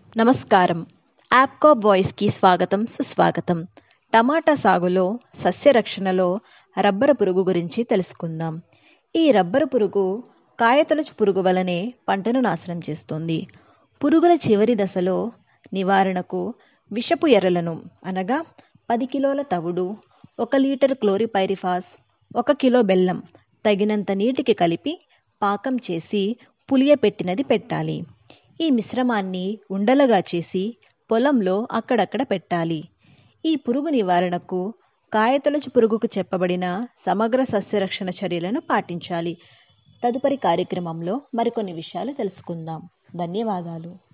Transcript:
నమస్కారం యాప్కో వాయిస్కి స్వాగతం సుస్వాగతం టమాటా సాగులో సస్యరక్షణలో రబ్బరు పురుగు గురించి తెలుసుకుందాం ఈ రబ్బరు పురుగు కాయతొలుచు పురుగు వలనే పంటను నాశనం చేస్తుంది పురుగుల చివరి దశలో నివారణకు విషపు ఎర్రలను అనగా పది కిలోల తవుడు ఒక లీటర్ క్లోరిపైరిఫాస్ ఒక కిలో బెల్లం తగినంత నీటికి కలిపి పాకం చేసి పులియపెట్టినది పెట్టాలి ఈ మిశ్రమాన్ని ఉండలుగా చేసి పొలంలో అక్కడక్కడ పెట్టాలి ఈ పురుగు నివారణకు కాయతొలచు పురుగుకు చెప్పబడిన సమగ్ర సస్యరక్షణ చర్యలను పాటించాలి తదుపరి కార్యక్రమంలో మరికొన్ని విషయాలు తెలుసుకుందాం ధన్యవాదాలు